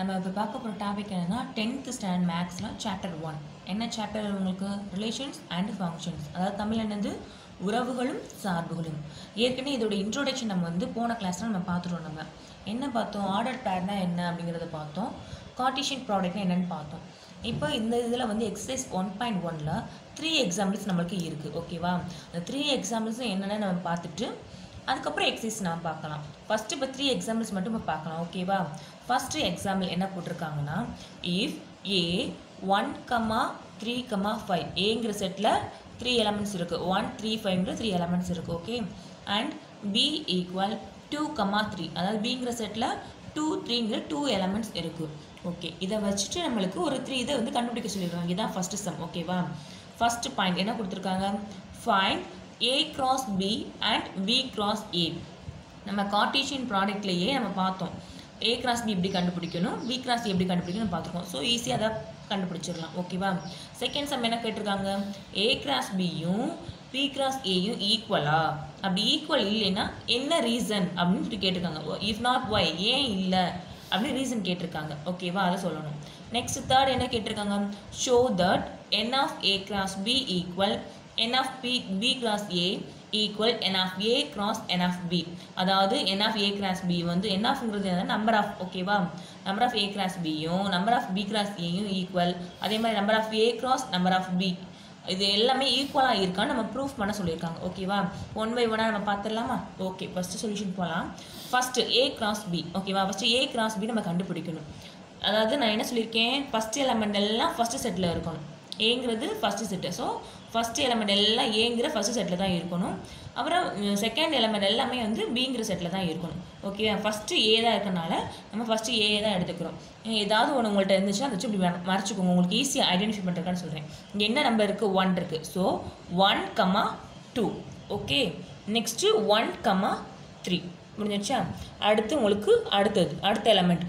நம்ம இப்போ பார்க்க போகிற டாபிக் என்னன்னா டென்த்து ஸ்டாண்டர்ட் மேக்ஸில் சாப்டர் ஒன் என்ன சாப்டர் உங்களுக்கு ரிலேஷன்ஸ் அண்ட் ஃபங்க்ஷன்ஸ் அதாவது தமிழ் என்னது உறவுகளும் சார்புகளும் ஏற்கனவே இதோட இன்ட்ரோடக்ஷன் நம்ம வந்து போன கிளாஸில் நம்ம பார்த்துட்டோம் நம்ம என்ன பார்த்தோம் ஆர்டர் பேர்னா என்ன அப்படிங்கிறத பார்த்தோம் கார்டிஷியன் ப்ராடக்ட்னா என்னன்னு பார்த்தோம் இப்போ இந்த இதில் வந்து எக்ஸசைஸ் ஒன் பாயிண்ட் ஒனில் த்ரீ எக்ஸாம்பிள்ஸ் நம்மளுக்கு இருக்குது ஓகேவா அந்த த்ரீ எக்ஸாம்பிள்ஸும் என்னென்னு நம்ம பார்த்துட்டு அதுக்கப்புறம் எக்ஸசைஸ் நான் பார்க்கலாம் ஃபஸ்ட்டு இப்போ த்ரீ எக்ஸாம்பிள்ஸ் மட்டும் இப்போ பார்க்கலாம் ஓகேவா ஃபஸ்ட்டு எக்ஸாம்பிள் என்ன போட்டிருக்காங்கன்னா if A one comma three comma five ஏங்கிற செட்டில் த்ரீ எலமெண்ட்ஸ் இருக்குது ஒன் த்ரீ ஃபைவ்ங்கிற த்ரீ எலமெண்ட்ஸ் இருக்குது okay and B equal two comma three அதாவது பிங்கிற செட்டில் டூ த்ரீங்கிற டூ எலமெண்ட்ஸ் இருக்குது ஓகே இதை வச்சுட்டு நம்மளுக்கு ஒரு த்ரீ இதை வந்து கண்டுபிடிக்க சொல்லிடுறாங்க இதுதான் ஃபஸ்ட்டு சம் ஓகேவா ஃபஸ்ட்டு பாயிண்ட் என்ன கொடுத்துருக்காங்க find A cross B and B cross A நம்ம கார்டீஷியன் ப்ராடக்ட்லேயே நம்ம பார்த்தோம் ஏ கிராஸ் பி எப்படி கண்டுபிடிக்கணும் பி கிராஸ் எப்படி கண்டுபிடிக்கணும் பார்த்துருக்கோம் ஸோ ஈஸியாக அதை கண்டுபிடிச்சிடலாம் ஓகேவா செகண்ட் சம் என்ன கேட்டிருக்காங்க ஏ கிராஸ் பியும் பி கிராஸ் ஏயும் ஈக்குவலா அப்படி ஈக்குவல் இல்லைன்னா என்ன ரீசன் அப்படின்னு சொல்லி கேட்டிருக்காங்க இஃப் நாட் ஒய் ஏன் இல்லை அப்படின்னு ரீசன் கேட்டிருக்காங்க ஓகேவா அதை சொல்லணும் நெக்ஸ்ட் தேர்ட் என்ன கேட்டிருக்காங்க show that n of A cross B equal n of B B cross A equal n of A cross n of B அதாவது n of A cross B வந்து என் ஆஃப்ங்கிறது number of ஓகேவா number of A cross பியும் number of B cross ஏயும் equal அதே மாதிரி number of A cross number of B இது எல்லாமே ஈக்குவலாக இருக்கான்னு நம்ம ப்ரூஃப் பண்ண சொல்லியிருக்காங்க ஓகேவா ஒன் பை ஒன்னாக நம்ம பார்த்துடலாமா ஓகே ஃபஸ்ட்டு சொல்யூஷன் போகலாம் ஃபஸ்ட்டு ஏ கிராஸ் பி ஓகேவா ஃபஸ்ட்டு ஏ கிராஸ் பி நம்ம கண்டுபிடிக்கணும் அதாவது நான் என்ன சொல்லியிருக்கேன் ஃபஸ்ட் எலமெண்ட் எல்லாம் ஃபஸ்ட்டு செட்டில் இருக்கணும் ஏங்கிறது first set so first element எல்லாம் ஏங்கிற ஃபஸ்ட்டு செட்டில் தான் இருக்கணும் அப்புறம் செகண்ட் எலமெண்ட் எல்லாமே வந்து பிங்கிற செட்டில் தான் இருக்கணும் ஓகே ஃபஸ்ட்டு ஏ தான் இருக்கனால நம்ம ஃபஸ்ட்டு ஏ தான் எடுத்துக்கிறோம் ஏதாவது ஒன்று உங்கள்கிட்ட இருந்துச்சுன்னா அதை வச்சு இப்படி மற- மறைச்சிக்கோங்க உங்களுக்கு ஈஸியாக ஐடென்டிஃபை பண்ணுறதுக்கான்னு சொல்கிறேன் இங்கே என்ன நம்பர் இருக்குது ஒன் இருக்குது so one comma two okay next one comma three முடிஞ்சிடுச்சா அடுத்து உங்களுக்கு அடுத்தது அடுத்த எலமெண்ட்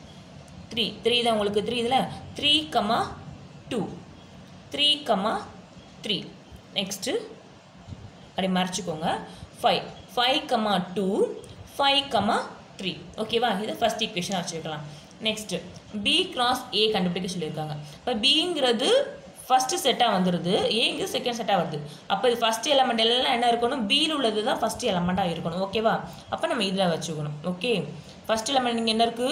த்ரீ த்ரீ தான் உங்களுக்கு த்ரீ இதில் three comma two three comma three next அப்படி மறைச்சிக்கோங்க five five comma two five comma three ஓகேவா இதை ஃபஸ்ட் ஈக்குவேஷனாக வச்சுக்கலாம் நெக்ஸ்ட்டு பி கிராஸ் ஏ கண்டுபிடிக்க சொல்லியிருக்காங்க இப்போ பிங்கிறது ஃபஸ்ட்டு செட்டாக வந்துடுது ஏங்கிறது செகண்ட் செட்டாக வருது அப்போ இது ஃபஸ்ட் எலமெண்ட் எல்லாம் என்ன இருக்கணும் பியில் உள்ளது தான் ஃபஸ்ட் எலமெண்ட்டாக இருக்கணும் ஓகேவா அப்போ நம்ம இதில் வச்சுக்கணும் ஓகே ஃபஸ்ட் எலமெண்ட் இங்கே என்ன இருக்குது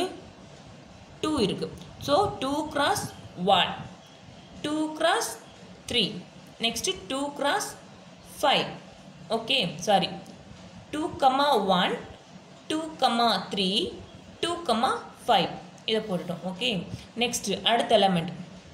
டூ இருக்குது so two cross one two cross three next two cross five okay sorry two comma one two comma three two comma five இதை போட்டுட்டோம் ஓகே நெக்ஸ்ட்டு அடுத்த எலமெண்ட்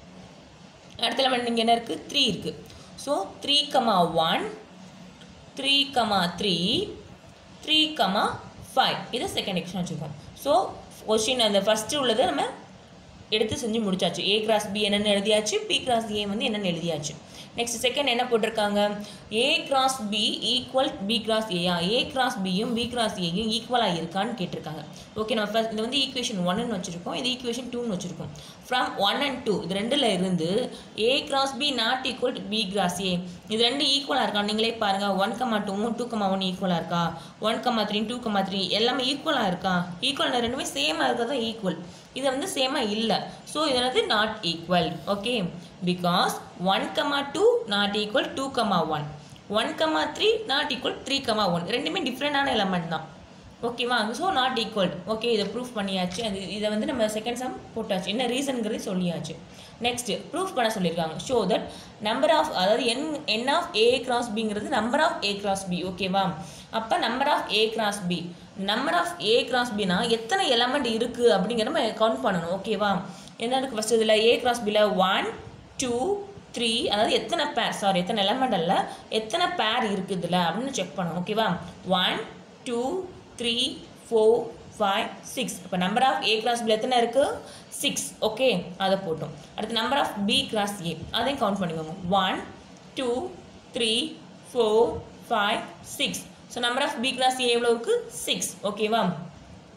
அடுத்த எலமெண்ட் இங்கே என்ன இருக்குது த்ரீ இருக்குது so three comma one three comma three three comma five இதை second எக்ஷன் வச்சுருக்கோம் ஸோ கொஷின் அந்த ஃபஸ்ட்டு உள்ளதை நம்ம எடுத்து செஞ்சு முடிச்சாச்சு ஏ கிராஸ் பி என்னென்னு எழுதியாச்சு பி கிராஸ் ஏ வந்து என்னென்னு எழுதியாச்சு நெக்ஸ்ட் செகண்ட் என்ன போட்டிருக்காங்க A cross B equal B cross ஏயா ஏ கிராஸ் பியும் பி கிராஸ் ஏயும் ஈக்குவலாக இருக்கான்னு கேட்டிருக்காங்க ஓகே நம்ம ஃபஸ்ட் இது வந்து ஈக்குவேஷன் ஒன்னு வச்சுருக்கோம் இது ஈக்குவேஷன் டூன்னு வச்சுருக்கோம் ஃப்ரம் ஒன் அண்ட் டூ இது ரெண்டில் இருந்து A cross B not equal B cross A இது ரெண்டு ஈக்குவலாக இருக்கா நீங்களே பாருங்கள் ஒன் கமா டூவும் டூ கமா ஒன் ஈக்குவலாக இருக்கா one comma three two comma three எல்லாமே ஈக்குவலாக இருக்கா ஈக்குவல் ரெண்டுமே சேமாக இருக்கிறது தான் ஈக்குவல் இது வந்து சேமாக இல்லை ஸோ இது வந்து not equal okay because one comma two not equal two comma one one comma three not equal three comma one ரெண்டுமே டிஃப்ரெண்டான எலமெண்ட் தான் ஓகேவா ஸோ நாட் ஈக்குவல் ஓகே இதை ப்ரூஃப் பண்ணியாச்சு அது இதை வந்து நம்ம செகண்ட் சம் போட்டாச்சு என்ன ரீசனுங்கிறது சொல்லியாச்சு நெக்ஸ்ட் ப்ரூஃப் பண்ண சொல்லியிருக்காங்க ஷோ தட் நம்பர் ஆஃப் அதாவது n n of A cross பிங்கிறது number of A cross B ஓகேவா அப்போ number of A cross B number of A cross பினா எத்தனை எலமெண்ட் இருக்குது அப்படிங்கிறத நம்ம கவுண்ட் பண்ணணும் ஓகேவா என்ன இருக்குது ஃபஸ்ட் இதில் ஏ கிராஸ் பியில் ஒன் டூ த்ரீ அதாவது எத்தனை பேர் சாரி எத்தனை எலமெண்ட் அல்ல எத்தனை பேர் இருக்குது இதில் அப்படின்னு செக் பண்ணணும் ஓகேவா one two three four five six இப்போ நம்பர் ஆஃப் ஏ கிராஸ் பியில் எத்தனை இருக்குது சிக்ஸ் ஓகே அதை போட்டோம் அடுத்து number of B cross A அதையும் கவுண்ட் பண்ணிக்கோங்க one two three four five six so number of B cross A எவ்வளோ இருக்குது சிக்ஸ் ஓகேவா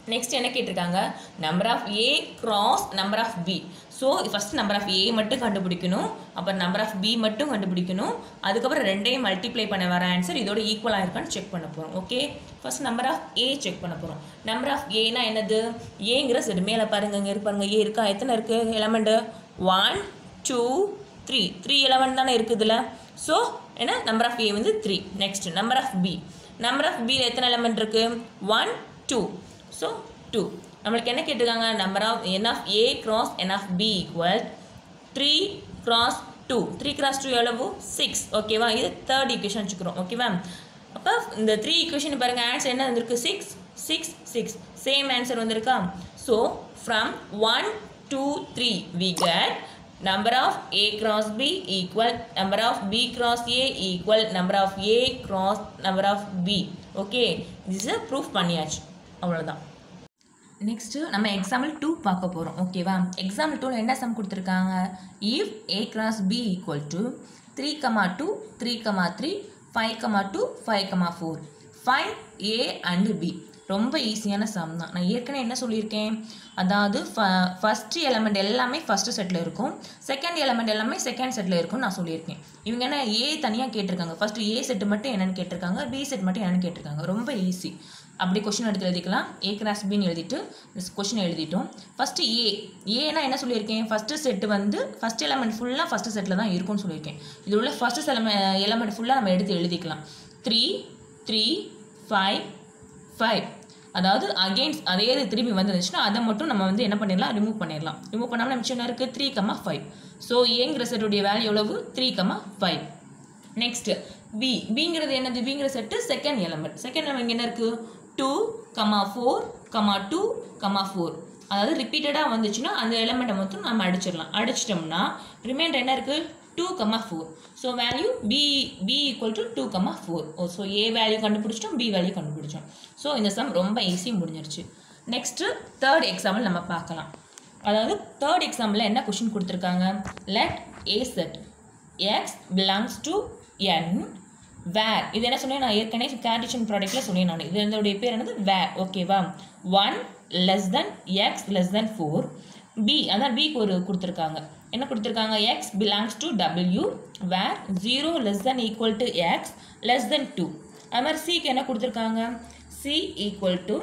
நெக்ஸ்ட் என்ன கேட்டிருக்காங்க number of A cross number of B so first number of A மட்டும் கண்டுபிடிக்கணும் அப்புறம் நம்பர் ஆஃப் பி மட்டும் கண்டுபிடிக்கணும் அதுக்கப்புறம் ரெண்டையும் மல்டிப்ளை பண்ண வர ஆன்சர் இதோட ஈக்குவலாக இருக்கான்னு செக் பண்ண போகிறோம் okay first number of A check பண்ண போகிறோம் நம்பர் ஆஃப் ஏனா என்னது ஏங்கிற செட் மேலே பாருங்க இங்கே இருப்பாருங்க ஏ இருக்கா எத்தனை இருக்குது element one two three three element தானே இருக்குதுல ஸோ என்ன நம்பர் ஆஃப் ஏ வந்து three next number of B number of பியில் எத்தனை எலமெண்ட் இருக்குது ஒன் டூ ஸோ டூ நம்மளுக்கு என்ன கேட்டிருக்காங்க number of n of A cross n of B equal three cross two three cross two எவ்வளவு six ஓகேவா இது தேர்ட் ஈக்குவேஷன் வச்சுக்கிறோம் ஓகேவா அப்போ இந்த த்ரீ ஈக்குவேஷன் பாருங்கள் ஆன்சர் என்ன வந்திருக்கு six six six same answer வந்திருக்கா so from one two three we get number of a cross b equal number of b cross a equal number of a cross number of b okay this is a proof பண்ணியாச்சு அவ்வளோதான் next நம்ம example two பார்க்க போகிறோம் ஓகேவா example டூவில் என்ன sum கொடுத்துருக்காங்க if A cross B equal to three comma two three comma three five comma two five comma four five A and B ரொம்ப ஈஸியான சம் தான் நான் ஏற்கனவே என்ன சொல்லியிருக்கேன் அதாவது ஃப ஃபஸ்ட்டு எலமெண்ட் எல்லாமே ஃபஸ்ட்டு செட்டில் இருக்கும் செகண்ட் எலமெண்ட் எல்லாமே செகண்ட் செட்டில் இருக்கும்னு நான் சொல்லியிருக்கேன் இவங்க என்ன ஏ தனியாக கேட்டிருக்காங்க ஃபஸ்ட்டு ஏ செட்டு மட்டும் என்னென்னு கேட்டிருக்காங்க பி செட் மட்டும் என்னென்னு கேட்டிருக்காங்க ரொம்ப ஈஸி அப்படி கொஷின் எடுத்து எழுதிக்கலாம் ஏ கிராஸ் பின்னு எழுதிட்டு கொஷின் எழுதிட்டோம் ஃபஸ்ட்டு ஏ ஏன்னா என்ன சொல்லியிருக்கேன் ஃபஸ்ட்டு செட்டு வந்து ஃபஸ்ட் எலமெண்ட் ஃபுல்லாக ஃபஸ்ட்டு செட்டில் தான் இருக்கும்னு சொல்லியிருக்கேன் இது உள்ள ஃபஸ்ட்டு எலமெ எலமெண்ட் ஃபுல்லாக நம்ம எடுத்து எழுதிக்கலாம் த்ரீ த்ரீ ஃபைவ் ஃபைவ் அதாவது அகெயின்ஸ்ட் அதே இது திரும்பி வந்துருந்துச்சுன்னா அதை மட்டும் நம்ம வந்து என்ன பண்ணிடலாம் ரிமூவ் பண்ணிடலாம் ரிமூவ் பண்ணாமல் நம்ம என்ன இருக்குது த்ரீ கமா ஃபைவ் ஸோ ஏங்கிற செட்டுடைய வேல்யூ எவ்வளவு three comma five next B பிங்கிறது என்னது பிங்கிற set second element second element என்ன இருக்குது two comma four comma two comma four அதாவது ரிப்பீட்டடாக வந்துச்சுன்னா அந்த எலமெண்ட்டை மொத்தம் நம்ம அடிச்சிடலாம் அடிச்சிட்டோம்னா ரிமைண்டர் என்ன இருக்குது two comma four so value B B equal to two comma four oh so A value கண்டுபிடிச்சிட்டோம் பி வேல்யூ கண்டுபிடிச்சோம் ஸோ இந்த சம் ரொம்ப ஈஸி முடிஞ்சிருச்சு நெக்ஸ்ட்டு தேர்ட் எக்ஸாம்பிள் நம்ம பார்க்கலாம் அதாவது தேர்ட் எக்ஸாம்பிளில் என்ன கொஷின் கொடுத்துருக்காங்க let A set x belongs to N where இது என்ன சொன்னேன் நான் ஏற்கனவே கேர்டிஷன் ப்ராடக்ட்டில் சொன்னேன் நான் இது இதோடைய பேர் என்னது வேர் ஓகேவா one less than x less than four B அதான் பிக்கு ஒரு கொடுத்துருக்காங்க என்ன கொடுத்துருக்காங்க x belongs to W where zero less than equal to x less than two அது மாதிரி சிக்கு என்ன கொடுத்துருக்காங்க C equal to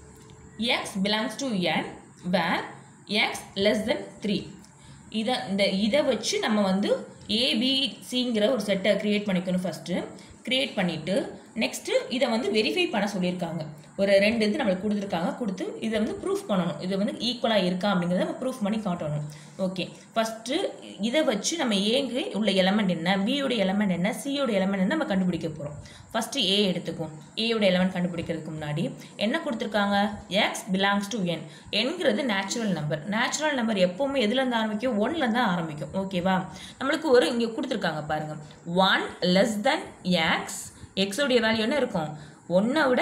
x belongs to N where x less than three இதை இந்த இதை வச்சு நம்ம வந்து ஏபிசிங்கிற ஒரு செட்டை க்ரியேட் பண்ணிக்கணும் ஃபஸ்ட்டு க்ரியேட் பண்ணிவிட்டு நெக்ஸ்ட்டு இதை வந்து வெரிஃபை பண்ண சொல்லியிருக்காங்க ஒரு ரெண்டு இது நம்மளுக்கு கொடுத்துருக்காங்க கொடுத்து இதை வந்து ப்ரூஃப் பண்ணணும் இது வந்து ஈக்குவலாக இருக்கா அப்படிங்கிறத நம்ம ப்ரூஃப் பண்ணி காட்டணும் ஓகே ஃபஸ்ட்டு இதை வச்சு நம்ம ஏங்கு உள்ள எலமெண்ட் என்ன பியோட எலமெண்ட் என்ன சியோட எலமெண்ட் என்ன நம்ம கண்டுபிடிக்க போகிறோம் ஃபஸ்ட்டு ஏ எடுத்துக்கும் ஏயோட எலமெண்ட் கண்டுபிடிக்கிறதுக்கு முன்னாடி என்ன கொடுத்துருக்காங்க எக்ஸ் பிலாங்ஸ் டு என் என்கிறது நேச்சுரல் நம்பர் நேச்சுரல் நம்பர் எப்போவுமே எதுலேருந்து ஆரம்பிக்கும் ஒன்லேருந்து தான் ஆரம்பிக்கும் ஓகேவா நம்மளுக்கு ஒரு இங்கே கொடுத்துருக்காங்க பாருங்கள் ஒன் லெஸ் தென் எக்ஸ் எக்ஸோடைய வேல்யூ என்ன இருக்கும் ஒன்றை விட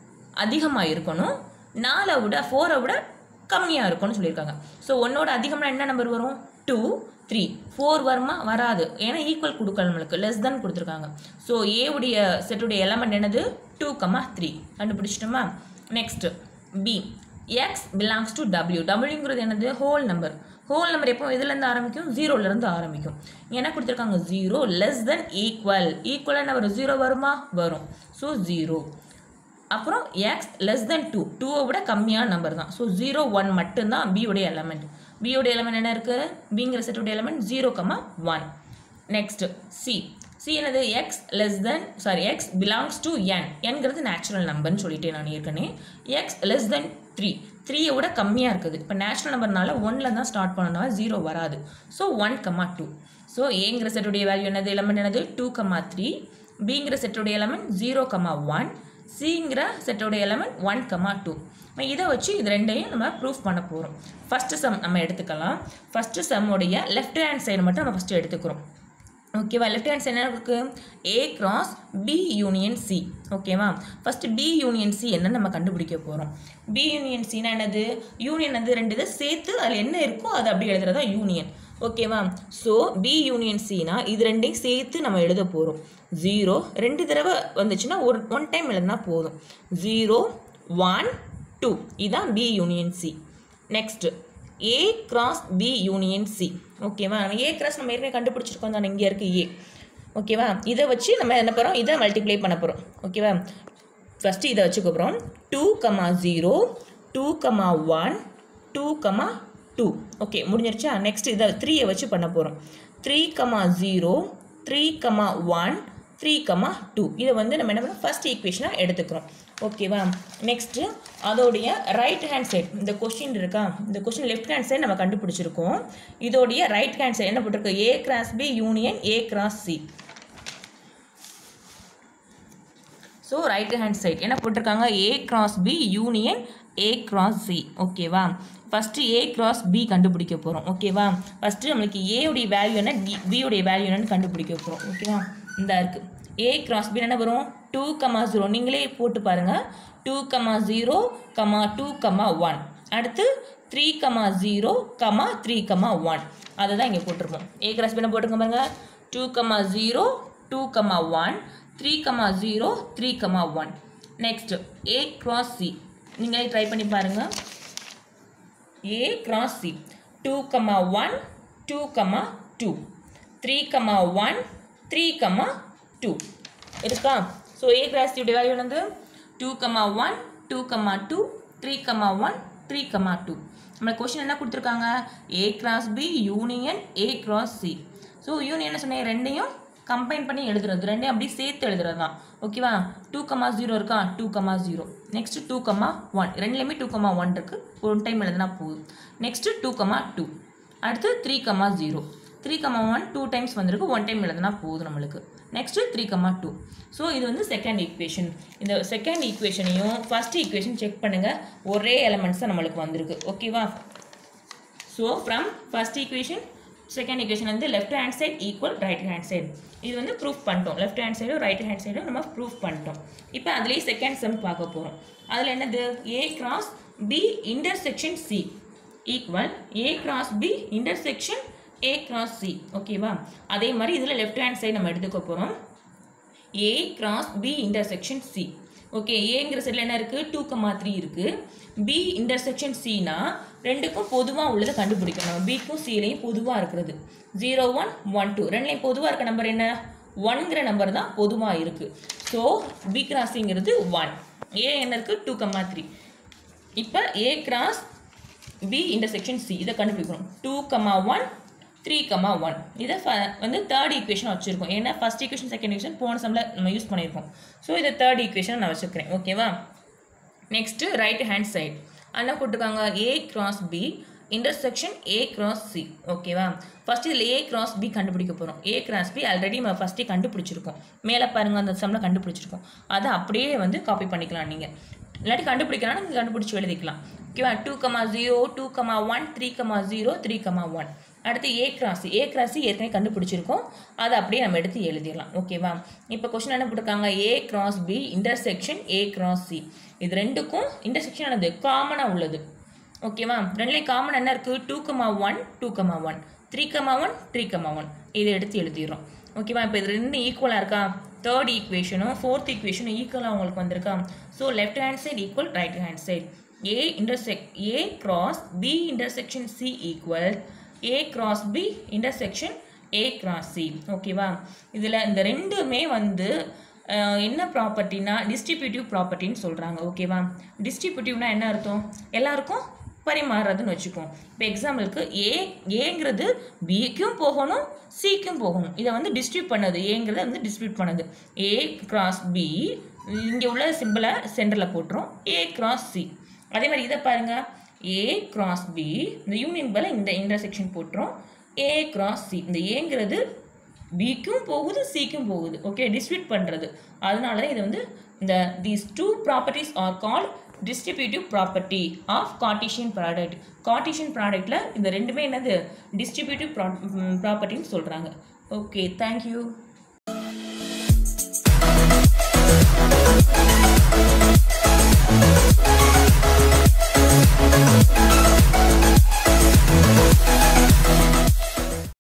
அதிகமாக இருக்கணும் நாலை விட ஃபோரை விட கம்மியாக இருக்கும்னு சொல்லியிருக்காங்க ஸோ ஒன்னோட அதிகம்னா என்ன நம்பர் வரும் டூ த்ரீ ஃபோர் வருமா வராது ஏன்னா ஈக்குவல் கொடுக்கல நம்மளுக்கு லெஸ் தென் கொடுத்துருக்காங்க ஸோ ஏவுடைய செட்டுடைய எலமெண்ட் என்னது டூ கமா த்ரீ கண்டுபிடிச்சிட்டோமா next B x belongs to W டபிள்யூங்கிறது என்னது ஹோல் நம்பர் ஹோல் நம்பர் எப்போ இதுலேருந்து ஆரம்பிக்கும் ஜீரோலேருந்து ஆரம்பிக்கும் என்ன கொடுத்துருக்காங்க zero less than equal equal என்ன வரும் ஜீரோ வருமா வரும் ஸோ ஜீரோ அப்புறம் எக்ஸ் லெஸ் தென் டூ டூவை விட கம்மியான நம்பர் தான் ஸோ ஜீரோ ஒன் மட்டும்தான் பியோடைய எலமெண்ட் பியோடைய எலமெண்ட் என்ன இருக்குது பிங்கிற செட்டோடைய element zero comma one next C C என்னது x less than sorry x belongs to N என்கிறது நேச்சுரல் நம்பர்னு சொல்லிட்டேன் நான் ஏற்கனவே எக்ஸ் லெஸ் தென் த்ரீ த்ரீயை விட கம்மியாக இருக்குது இப்போ நேச்சுரல் நம்பர்னால ஒன்ல தான் ஸ்டார்ட் பண்ணனால ஜீரோ வராது so one comma two so ஏங்கிற செட்டுடைய வேல்யூ என்னது எலமெண்ட் என்னது டூ கமா த்ரீ பிங்கிற செட்டுடைய எலமெண்ட் ஜீரோ கமா ஒன் சிங்கிற செட்டோட எலமெண்ட் ஒன் கமா டூ இதை வச்சு இது ரெண்டையும் நம்ம ப்ரூஃப் பண்ண போகிறோம் ஃபஸ்ட்டு சம் நம்ம எடுத்துக்கலாம் ஃபஸ்ட்டு சம்முடைய லெஃப்ட் ஹேண்ட் சைடு மட்டும் நம்ம ஃபஸ்ட்டு எடுத்துக்கிறோம் ஓகேவா லெஃப்ட் ஹேண்ட் சைடு என்ன இருக்குது A cross B union C ஓகேவா ஃபஸ்ட்டு பி யூனியன் சி என்னன்னு நம்ம கண்டுபிடிக்க போகிறோம் பி யூனியன் சினா என்னது யூனியன் வந்து ரெண்டு இதை சேர்த்து அதில் என்ன இருக்கோ அதை அப்படி எழுதுறதா யூனியன் ஓகேவா ஸோ பி யூனியன் சினா இது ரெண்டையும் சேர்த்து நம்ம எழுத போகிறோம் ஜீரோ ரெண்டு தடவை வந்துச்சுன்னா ஒரு ஒன் டைம் எழுதுனா போதும் ஜீரோ ஒன் டூ இதுதான் B union C next A cross B union C ஓகேவா நம்ம ஏ கிராஸ் நம்ம ஏற்கனவே கண்டுபிடிச்சிருக்கோம் தானே இங்கே இருக்குது ஏ ஓகேவா இதை வச்சு நம்ம என்ன போகிறோம் இதை மல்டிப்ளை பண்ண போகிறோம் ஓகேவா ஃபஸ்ட்டு இதை வச்சுக்க போகிறோம் two comma zero two comma one two comma two okay முடிஞ்சிருச்சா நெக்ஸ்ட் இதை த்ரீயை வச்சு பண்ண போகிறோம் three comma zero three comma one three comma two இதை வந்து நம்ம என்ன பண்ணோம் ஃபஸ்ட் ஈக்குவேஷனாக எடுத்துக்கிறோம் ஓகேவா நெக்ஸ்ட்டு அதோடைய ரைட் ஹேண்ட் சைடு இந்த கொஸ்டின் இருக்கா இந்த கொஸ்டின் லெஃப்ட் ஹேண்ட் சைடு நம்ம கண்டுபிடிச்சிருக்கோம் இதோடைய ரைட் ஹேண்ட் சைடு என்ன போட்டிருக்கு A cross B union A cross C so right hand side என்ன போட்டிருக்காங்க A cross B union A cross C ஓகேவா ஃபஸ்ட்டு ஏ கிராஸ் பி கண்டுபிடிக்க போகிறோம் ஓகேவா ஃபஸ்ட்டு நம்மளுக்கு ஏவுடைய வேல்யூ என்ன பியோடைய வேல்யூ என்னன்னு கண்டுபிடிக்க போகிறோம் ஓகேவா இந்த இருக்குது ஏ கிராஸ் பி என்ன வரும் டூ கமா ஜீரோ நீங்களே போட்டு பாருங்கள் two comma zero comma two comma one அடுத்து three comma zero comma three comma one அதை தான் இங்கே போட்டிருப்போம் ஏ கிராஸ் பி என்ன போட்டிருக்கோம் பாருங்க two comma zero two comma one three comma zero three comma one next A cross C நீங்களே try பண்ணி பாருங்கள் A cross C two comma one two comma two three comma one three comma two இருக்கா so A cross சியுடைய value என்னது two comma one two comma two three comma one three comma two நம்மளை question என்ன கொடுத்துருக்காங்க A cross B union A cross C so union என்ன சொன்னேன் ரெண்டையும் combine பண்ணி எழுதுறது ரெண்டையும் அப்படியே சேர்த்து எழுதுறது தான் ஓகேவா டூ கமா ஜீரோ இருக்கா two comma zero next two comma one ரெண்டுலேயுமே டூ கமா ஒன் இருக்குது ஒன் டைம் எழுதுனா போதும் நெக்ஸ்ட்டு டூ கமா டூ அடுத்து three comma zero three comma one two times வந்திருக்கு ஒன் டைம் எழுதுனா போதும் நம்மளுக்கு next three comma two so இது வந்து செகண்ட் ஈக்குவேஷன் இந்த செகண்ட் ஈக்குவேஷனையும் ஃபர்ஸ்ட் ஈக்குவேஷன் செக் பண்ணுங்கள் ஒரே எலமெண்ட்ஸ் தான் நம்மளுக்கு வந்திருக்கு ஓகேவா so from first equation second equation வந்து left hand side equal right hand side இது வந்து ப்ரூஃப் பண்ணிட்டோம் லெஃப்ட் ஹேண்ட் சைடும் ரைட் ஹேண்ட் சைடும் நம்ம ப்ரூஃப் பண்ணிட்டோம் இப்போ அதுலேயே செகண்ட் சம் பார்க்க போகிறோம் அதில் என்னது A cross B intersection C equal A cross B intersection A cross C ஓகேவா அதே மாதிரி இதில் லெஃப்ட் ஹேண்ட் சைடு நம்ம எடுத்துக்க போகிறோம் A cross B intersection C okay ஏங்கிற சைடில் என்ன இருக்குது டூ கமா த்ரீ இருக்குது பி இன்டர்செக்ஷன் சினா ரெண்டுக்கும் பொதுவாக உள்ளதை கண்டுபிடிக்கணும் பிக்கும் சிலையும் பொதுவாக இருக்கிறது ஜீரோ ஒன் ஒன் டூ ரெண்டுலையும் பொதுவாக இருக்க நம்பர் என்ன ஒன்ங்கிற நம்பர் தான் பொதுவாக இருக்குது ஸோ பி கிராஸிங்கிறது ஒன் ஏ என்ன இருக்குது டூ கமா த்ரீ இப்போ A cross B intersection C இதை கண்டுபிடிக்கணும் two comma one three comma one இதை ஃப- வந்து தேர்ட் ஈக்குவேஷன் வச்சுருக்கோம் ஏன்னா ஃபஸ்ட் ஈக்குவேஷன் செகண்ட் ஈக்குவேஷன் போன சம்மில் நம்ம யூஸ் பண்ணியிருக்கோம் ஸோ இதை தேர்ட் ஈக்குவேஷன் நான் வச்சுக்கிறேன் ஓகேவா நெக்ஸ்ட்டு ரைட் ஹேண்ட் சைடு என்ன போட்டிருக்காங்க A cross B intersection A cross C ஓகேவா ஃபர்ஸ்ட் இதில் ஏ கிராஸ் பி கண்டுபிடிக்க போகிறோம் ஏ கிராஸ் பி ஆல்ரெடி நம்ம ஃபஸ்ட்டே கண்டுபிடிச்சிருக்கோம் மேலே பாருங்க அந்த சம்மில் கண்டுபிடிச்சிருக்கோம் அதை அப்படியே வந்து காப்பி பண்ணிக்கலாம் நீங்கள் இல்லாட்டி கண்டுபிடிக்கலாம் நீங்கள் கண்டுபிடிச்சி எழுதிக்கலாம் ஓகேவா two comma zero two comma one three comma zero three comma one அடுத்து ஏ கிராஸ் ஏ கிராஸ் ஏற்கனவே கண்டுபிடிச்சிருக்கோம் அதை அப்படியே நம்ம எடுத்து எழுதிடலாம் ஓகேவா இப்போ கொஸ்டின் என்ன போட்டிருக்காங்க A cross B intersection A cross C இது ரெண்டுக்கும் இன்டர்செக்ஷன் ஆனது காமனாக உள்ளது ஓகேவா ரெண்டுலேயும் காமன் என்ன இருக்குது two comma one two comma one three comma one three comma one இதை எடுத்து எழுதிடுறோம் ஓகேவா இப்போ இது ரெண்டு ஈக்குவலாக இருக்கா தேர்ட் ஈக்குவேஷனும் ஃபோர்த் ஈக்குவேஷனும் ஈக்குவலாக உங்களுக்கு வந்திருக்கா so left hand side equal right hand side A intersect A cross B intersection C equal A cross B intersection A cross C ஓகேவா இதில் இந்த ரெண்டுமே வந்து அஹ், என்ன ப்ராப்பர்ட்டினா டிஸ்ட்ரிபியூட்டிவ் ப்ராப்பர்ட்டின்னு சொல்கிறாங்க ஓகேவா டிஸ்ட்ரிபியூட்டிவ்னா என்ன அர்த்தம் எல்லாருக்கும் பரிமாறுறதுன்னு வச்சுக்கோம் இப்போ எக்ஸாம்பிளுக்கு ஏ ஏங்கிறது பிக்கும் போகணும் சிக்கும் போகணும் இதை வந்து டிஸ்ட்ரிபியூட் பண்ணது ஏங்கிறத வந்து டிஸ்ட்ரிபியூட் பண்ணது ஏ கிராஸ் பி இங்கே உள்ள சிம்பிளை சென்டரில் போட்டுரும் ஏ கிராஸ் சி அதே மாதிரி இதை பாருங்க ஏ கிராஸ் பி இந்த யூனியன் பதில் இந்த இன்டர்செக்ஷன் போட்டுரும் ஏ கிராஸ் சி இந்த ஏங்கிறது பிக்கும் போகுது சிக்கும் போகுது ஓகே டிஸ்ட்ரிபியூட் பண்ணுறது அதனால தான் இது வந்து இந்த these two properties are called distributive property of Cartesian product Cartesian ப்ராடக்ட்டில் இந்த ரெண்டுமே என்னது டிஸ்ட்ரிபியூட்டிவ் ப்ராப்பர்ட்டின்னு சொல்கிறாங்க ஓகே தேங்க்யூ